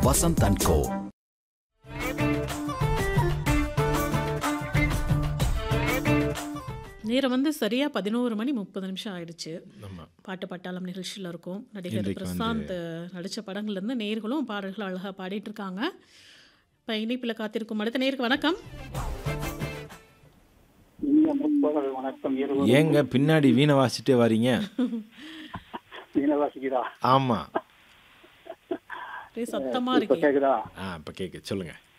Vasanth and கோ நேரம் வந்து சரியா பதினோரு மணி முப்பது நிமிஷம் ஆயிடுச்சு ஆமா பாட்டு பட்டாளம் நிகழ்ச்சியில் இருக்கும் நடிகர் இன்றைக்கு பிரசாந்த் நடித்த படங்கள்லேருந்து நேர்களும் பாடல்கள் அழகாக பாடிட்டு இருக்காங்க இப்போ இணைப்பில் காத்திருக்கும் அடுத்த நேருக்கு வணக்கம் இனிய முற்பகல் வணக்கம் இருவர் ஏங்க பின்னாடி வீணை வாசிட்டே வரீங்க மீனவாசிக்குதா ஆமா ஒரே சத்தமாக இப்ப இருக்கீங்க கேக்குதா ஆ இப்போ கேட்க சொல்லுங்க